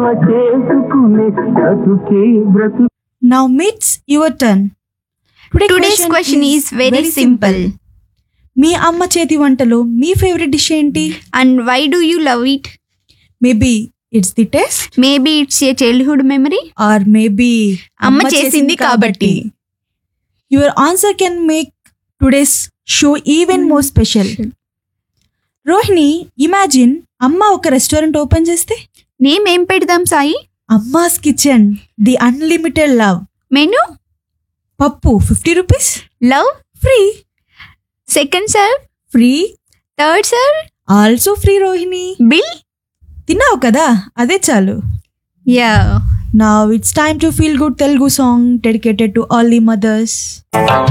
చేసుకునే బ్రతుకే బ్రతు Now meets your turn. Today's question is very simple మీ అమ్మ చేతి వంటలో మీ ఫేవరెట్ డిష్ ఏంటి and why do you love it maybe it's the taste maybe it's a childhood memory or maybe అమ్మ చేసింది కాబట్టి. Your answer can make today's show even more special Rohini imagine అమ్మ ఒక రెస్టారెంట్ ఓపెన్ చేస్తే name ఏం పెడదాం Sai Amma's kitchen the unlimited love menu pappu fifty rupees love free second sir free third sir also free Rohini bill తిన్నావు కదా అదే చాలు yeah Now it's time to feel good Telugu song dedicated to all the mothers.